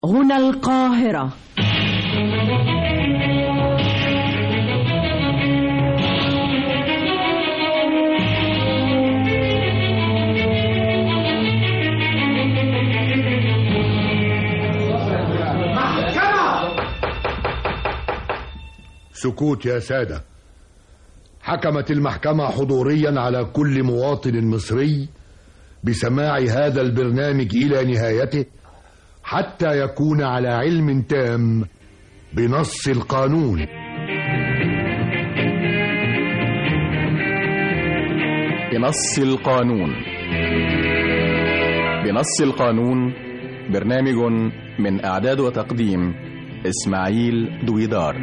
هنا القاهرة سكوت يا سادة حكمت المحكمة حضوريا على كل مواطن مصري بسماع هذا البرنامج إلى نهايته حتى يكون على علم تام بنص القانون بنص القانون بنص القانون برنامج من إعداد وتقديم إسماعيل دويدار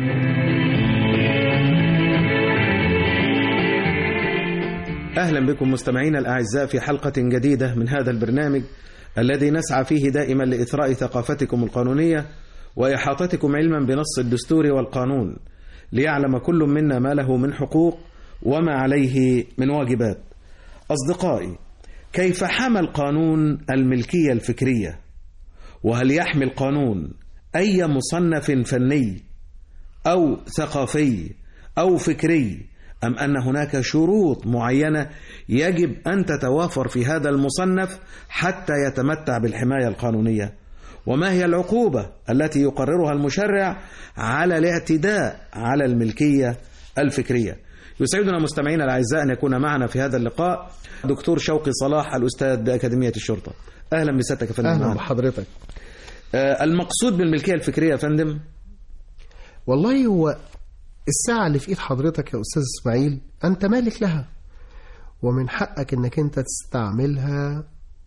أهلا بكم مستمعينا الأعزاء في حلقة جديدة من هذا البرنامج الذي نسعى فيه دائما لإثراء ثقافتكم القانونية وإحاطتكم علما بنص الدستور والقانون ليعلم كل منا ما له من حقوق وما عليه من واجبات أصدقائي كيف حمى القانون الملكية الفكرية وهل يحمي القانون أي مصنف فني أو ثقافي أو فكري أم أن هناك شروط معينة يجب أن تتوافر في هذا المصنف حتى يتمتع بالحماية القانونية وما هي العقوبة التي يقررها المشرع على الاعتداء على الملكية الفكرية يسعدنا مستمعينا الأعزاء أن يكون معنا في هذا اللقاء دكتور شوقي صلاح الأستاذ بأكاديمية الشرطة أهلا بسيادتك يا فندم اهلا معنا. بحضرتك آه، المقصود بالملكية الفكرية يا فندم والله هو الساعة اللي في ايد حضرتك يا استاذ اسماعيل انت مالك لها ومن حقك انك انت تستعملها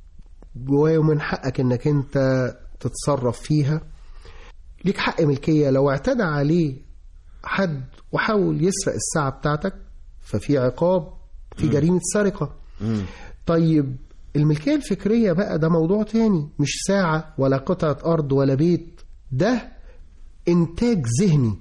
ومن حقك انك انت تتصرف فيها ليك حق ملكية لو اعتدى عليه حد وحاول يسرق الساعة بتاعتك ففي عقاب في جريمة سرقة طيب الملكية الفكرية بقى ده موضوع تاني مش ساعة ولا قطعة أرض ولا بيت ده إنتاج ذهني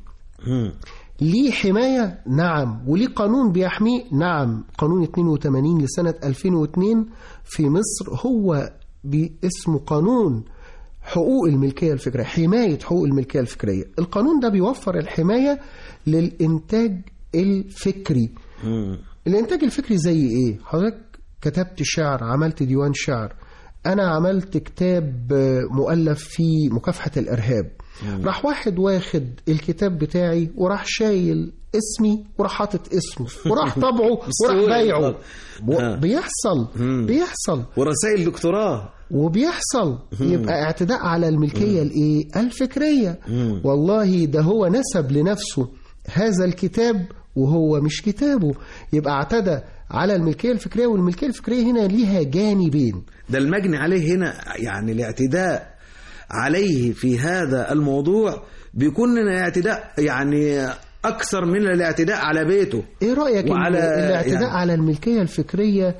ليه حماية؟ نعم وليه قانون بيحميه؟ نعم قانون 82 لسنة 2002 في مصر هو اسمه قانون حقوق الملكية الفكرية حماية حقوق الملكية الفكرية القانون ده بيوفر الحماية للإنتاج الفكري الإنتاج الفكري زي إيه؟ حضرتك كتبت شعر عملت ديوان شعر أنا عملت كتاب آه، مؤلف في مكافحة الإرهاب راح واحد واخد الكتاب بتاعي وراح شايل اسمي وراح حاطط اسمه وراح طبعه وراح بسهولة بايعه آه. و- بيحصل بيحصل ورسائل دكتوراه وبيحصل يبقى اعتداء على الملكية الايه الفكرية والله ده هو نسب لنفسه هذا الكتاب وهو مش كتابه يبقى اعتدى على الملكية الفكرية والملكية الفكرية هنا ليها جانبين ده المجني عليه هنا يعني الاعتداء عليه في هذا الموضوع بيكون اعتداء يعني أكثر من الاعتداء على بيته ايه رأيك ان وعلى الاعتداء يعني- على الملكية الفكرية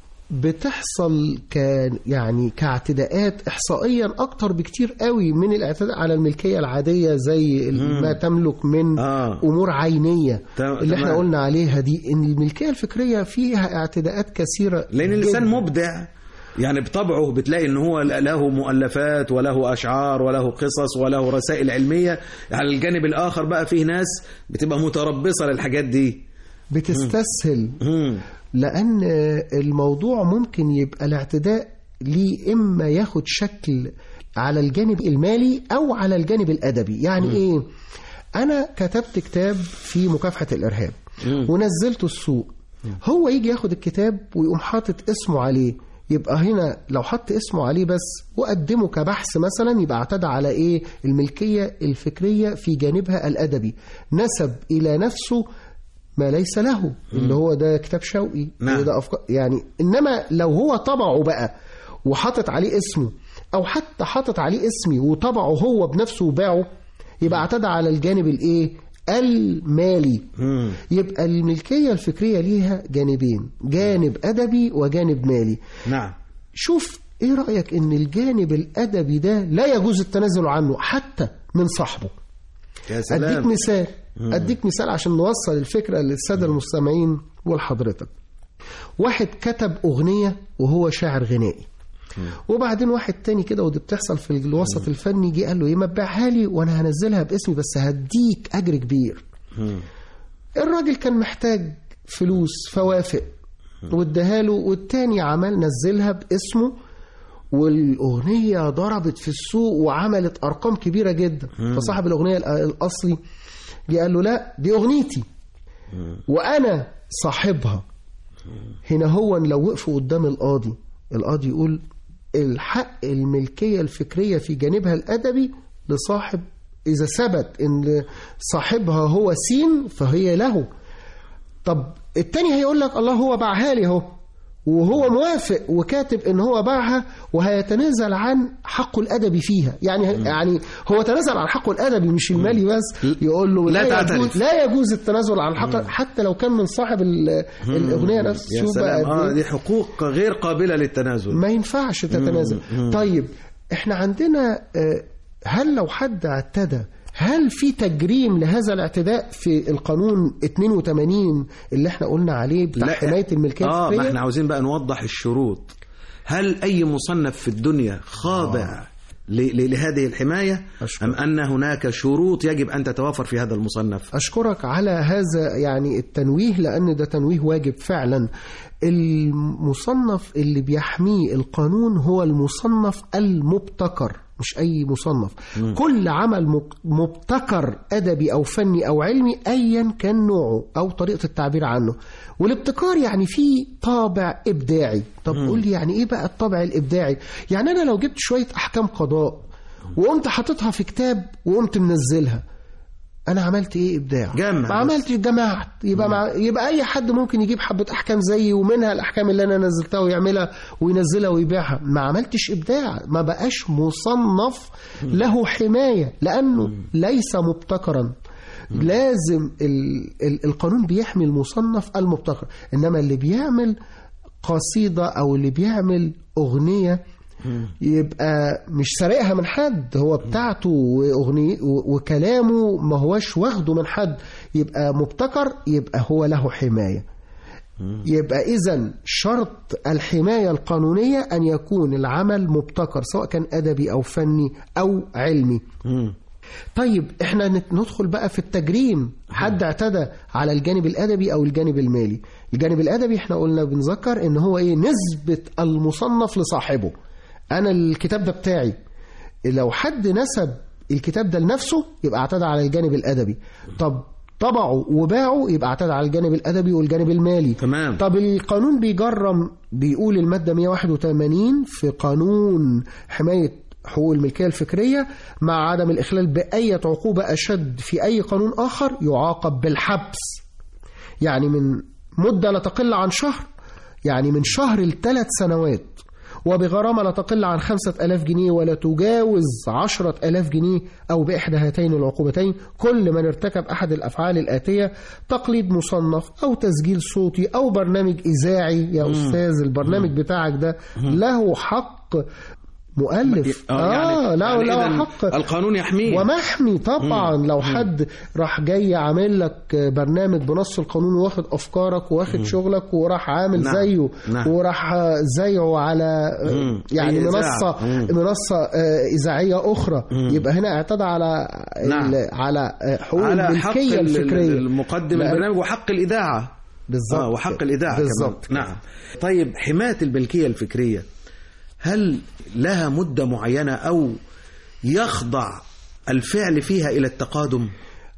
بتحصل ك يعني كاعتداءات احصائيا اكتر بكتير قوي من الاعتداء على الملكيه العاديه زي ال- ما تملك من آه. امور عينيه تمام- اللي احنا تمام. قلنا عليها دي ان الملكيه الفكريه فيها اعتداءات كثيره لأن الإنسان جداً. مبدع يعني بطبعه بتلاقي ان هو له مؤلفات وله اشعار وله قصص وله رسائل علميه على الجانب الاخر بقى فيه ناس بتبقى متربصه للحاجات دي بتستسهل مم. لأن الموضوع ممكن يبقى الاعتداء ليه إما ياخد شكل على الجانب المالي أو على الجانب الأدبي يعني إيه؟ أنا كتبت كتاب في مكافحة الإرهاب ونزلته السوق هو يجي ياخد الكتاب ويقوم حاطط اسمه عليه يبقى هنا لو حط اسمه عليه بس وقدمه كبحث مثلا يبقى اعتدى على ايه الملكية الفكرية في جانبها الأدبي نسب إلى نفسه ما ليس له اللي هو ده كتاب شوقي نعم. وده أفكار يعني انما لو هو طبعه بقى وحاطط عليه اسمه او حتى حاطط عليه اسمي وطبعه هو بنفسه وباعه يبقى اعتدى على الجانب الايه المالي مم. يبقى الملكيه الفكريه ليها جانبين جانب ادبي وجانب مالي نعم شوف ايه رايك ان الجانب الادبي ده لا يجوز التنازل عنه حتى من صاحبه يا اديك سلام مثال اديك مثال عشان نوصل الفكره للساده المستمعين ولحضرتك واحد كتب اغنيه وهو شاعر غنائي وبعدين واحد تاني كده ودي بتحصل في الوسط الفني جه قال له ايه ما تبيعها لي وانا هنزلها باسمي بس هديك اجر كبير الراجل كان محتاج فلوس فوافق واداها له والتاني عمل نزلها باسمه والاغنيه ضربت في السوق وعملت ارقام كبيره جدا فصاحب الاغنيه الأ- الاصلي جه قال له لا دي اغنيتي وانا صاحبها هنا هو لو وقفوا قدام القاضي القاضي يقول الحق الملكيه الفكريه في جانبها الادبي لصاحب اذا ثبت ان صاحبها هو سين فهي له طب التاني هيقول لك الله هو باعها لي اهو وهو موافق وكاتب ان هو باعها وهيتنازل عن حقه الادبي فيها يعني يعني هو تنازل عن حقه الادبي مش المالي بس يقول له لا لا, تعترف. يجوز لا يجوز التنازل عن الحق حتى لو كان من صاحب ال- الاغنيه نفسها يا شوف بقى سلام قد اه إيه. دي حقوق غير قابله للتنازل ما ينفعش تتنازل طيب احنا عندنا آه، هل لو حد اعتدى هل في تجريم لهذا الاعتداء في القانون 82 اللي احنا قلنا عليه بتاع حمايه الملكيه اه ما الفكريه احنا عاوزين بقى نوضح الشروط هل اي مصنف في الدنيا خاضع ل- ل- لهذه الحمايه أشكر. ام ان هناك شروط يجب ان تتوافر في هذا المصنف أشكرك على هذا يعني التنويه لأن ده تنويه واجب فعلا المصنف اللي بيحميه القانون هو المصنف المبتكر مش أي مصنف كل عمل مب- مبتكر أدبي أو فني أو علمي أيا كان نوعه أو طريقة التعبير عنه والابتكار يعني فيه طابع إبداعي طب قول لي يعني إيه بقى الطابع الإبداعي يعني أنا لو جبت شوية أحكام قضاء وقمت حاططها في كتاب وقمت منزلها انا عملت ايه ابداع جمع ما بس. عملتش جمعت يبقى مع... يبقى اي حد ممكن يجيب حبه احكام زيي ومنها الاحكام اللي انا نزلتها ويعملها وينزلها ويبيعها ما عملتش ابداع ما بقاش مصنف له حمايه لانه ليس مبتكرا لازم ال... ال... القانون بيحمي المصنف المبتكر انما اللي بيعمل قصيده او اللي بيعمل اغنيه يبقى مش سارقها من حد هو بتاعته واغنيه و- وكلامه ما هوش واخده من حد يبقى مبتكر يبقى هو له حمايه يبقى اذا شرط الحمايه القانونيه ان يكون العمل مبتكر سواء كان ادبي او فني او علمي طيب احنا نت- ندخل بقى في التجريم حد اعتدى على الجانب الادبي او الجانب المالي الجانب الادبي احنا قلنا بنذكر ان هو ايه نسبة المصنف لصاحبه انا الكتاب ده بتاعي لو حد نسب الكتاب ده لنفسه يبقى اعتدى على الجانب الادبي طب طبعه وباعه يبقى اعتدى على الجانب الادبي والجانب المالي تمام. طب القانون بيجرم بيقول المادة 181 في قانون حماية حقوق الملكية الفكرية مع عدم الإخلال بأية عقوبة أشد في أي قانون آخر يعاقب بالحبس يعني من مدة لا تقل عن شهر يعني من شهر لثلاث سنوات وبغرامة لا تقل عن خمسة ألاف جنيه ولا تجاوز عشرة ألاف جنيه أو بإحدى هاتين العقوبتين كل من ارتكب أحد الأفعال الآتية تقليد مصنف أو تسجيل صوتي أو برنامج إذاعي يا أستاذ البرنامج بتاعك ده له حق مؤلف آه، يعني- لا يعني له إذن حق القانون يحميه ومحمي طبعا لو حد راح جاي عامل لك برنامج بنص القانون واخد افكارك واخد شغلك وراح عامل نعم. زيه نعم. وراح زيه على مم. يعني أي إذاعة. منصه مم. منصه آه، اذاعيه اخرى يبقى هنا اعتدى على نعم. ال- على آه، حقوق على حق الملكيه ال- الفكريه المقدم لا. البرنامج وحق الإذاعة بالظبط آه وحق الإذاعة بالظبط كمان. نعم طيب حماية الملكية الفكرية هل لها مدة معينة أو يخضع الفعل فيها إلى التقادم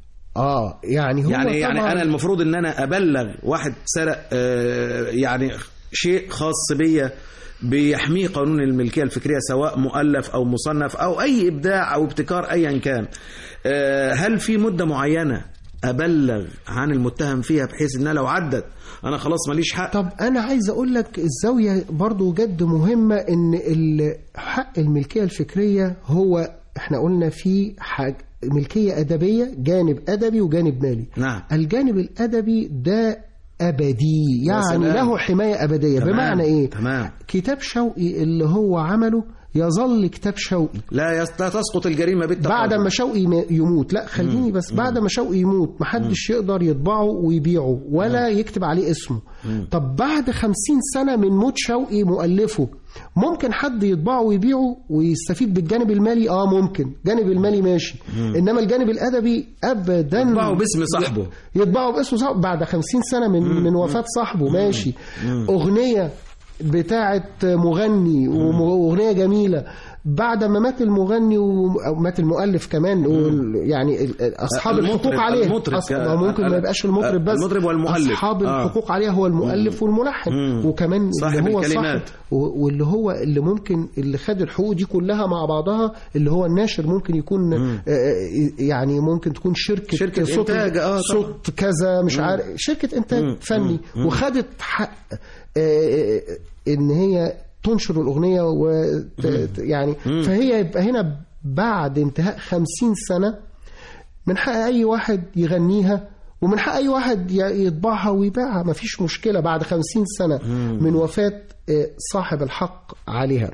اه يعني هو يعني يعني طبعاً أنا المفروض إن أنا أبلغ واحد سرق آه، يعني شيء خاص بيا بيحميه قانون الملكية الفكرية سواء مؤلف أو مصنف أو أي إبداع أو ابتكار أيا كان آه، هل في مدة معينة أبلغ عن المتهم فيها بحيث إنها لو عدت أنا خلاص ماليش حق طب انا عايز اقول لك الزاويه برضو جد مهمه ان ال- حق الملكيه الفكريه هو احنا قلنا في حاج ملكيه ادبيه جانب ادبي وجانب مالي نعم. الجانب الادبي ده ابدي يا يعني سلام. له حمايه ابديه تمام، بمعنى ايه تمام. كتاب شوقي اللي هو عمله يظل كتاب شوقي لا يس- لا تسقط الجريمة بالتقادم بعد ما شوقي م- يموت لا خليني بس بعد ما شوقي يموت محدش يقدر يطبعه ويبيعه ولا يكتب عليه اسمه طب بعد خمسين سنة من موت شوقي مؤلفه ممكن حد يطبعه ويبيعه ويستفيد بالجانب المالي اه ممكن جانب المالي ماشي انما الجانب الادبي ابدا يطبعه باسم صاحبه. يطبعه باسم صاحبه بعد خمسين سنة من من وفاة صاحبه ماشي أغنية بتاعة مغني وم- وأغنية جميلة بعد ما مات المغني ومات المؤلف كمان وال- يعني ال- ال- أصحاب المطرب- الحقوق عليه المطرب أص- ك- ما ممكن ما يبقاش المطرب بس المطرب والمؤلف. أصحاب آه. الحقوق عليها هو المؤلف والملحن مم. وكمان صاحب اللي هو الكلمات. صاحب و- واللي هو اللي ممكن اللي خد الحقوق دي كلها مع بعضها اللي هو الناشر ممكن يكون آه، آه، يعني ممكن تكون شركة شركة صوت إنتاج، آه، طبعا. صوت كذا مش عارف شركة إنتاج فني وخدت حق آه، إن هي تنشر الأغنية و يعني فهي يبقى هنا بعد انتهاء خمسين سنة من حق أي واحد يغنيها ومن حق أي واحد ي- يطبعها ويبيعها مفيش مشكلة بعد خمسين سنة من وفاة آه، صاحب الحق عليها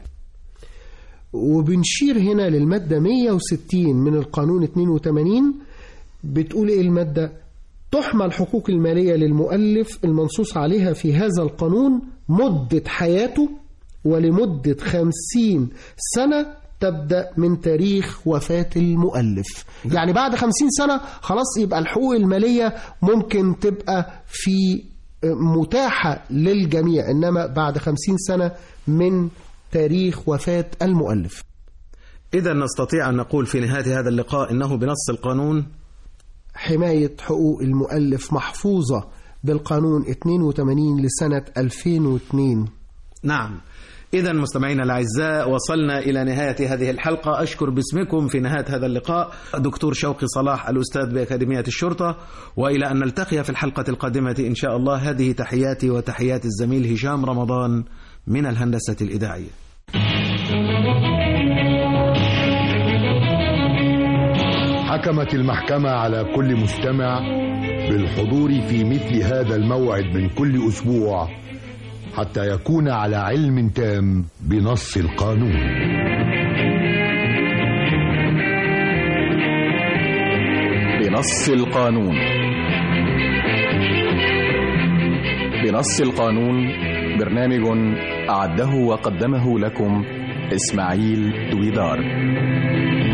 وبنشير هنا للمادة 160 من القانون 82 بتقول إيه المادة تحمى الحقوق المالية للمؤلف المنصوص عليها في هذا القانون مدة حياته ولمدة خمسين سنة تبدأ من تاريخ وفاة المؤلف يعني بعد خمسين سنة خلاص يبقى الحقوق المالية ممكن تبقى في متاحة للجميع إنما بعد خمسين سنة من تاريخ وفاة المؤلف إذا نستطيع أن نقول في نهاية هذا اللقاء إنه بنص القانون حماية حقوق المؤلف محفوظة بالقانون 82 لسنة 2002 نعم إذا مستمعينا الأعزاء وصلنا إلى نهاية هذه الحلقة أشكر باسمكم في نهاية هذا اللقاء دكتور شوقي صلاح الأستاذ بأكاديمية الشرطة وإلى أن نلتقي في الحلقة القادمة إن شاء الله هذه تحياتي وتحيات الزميل هشام رمضان من الهندسة الإذاعية حكمت المحكمة على كل مستمع بالحضور في مثل هذا الموعد من كل أسبوع حتى يكون على علم تام بنص القانون بنص القانون بنص القانون برنامج أعده وقدمه لكم إسماعيل دويدار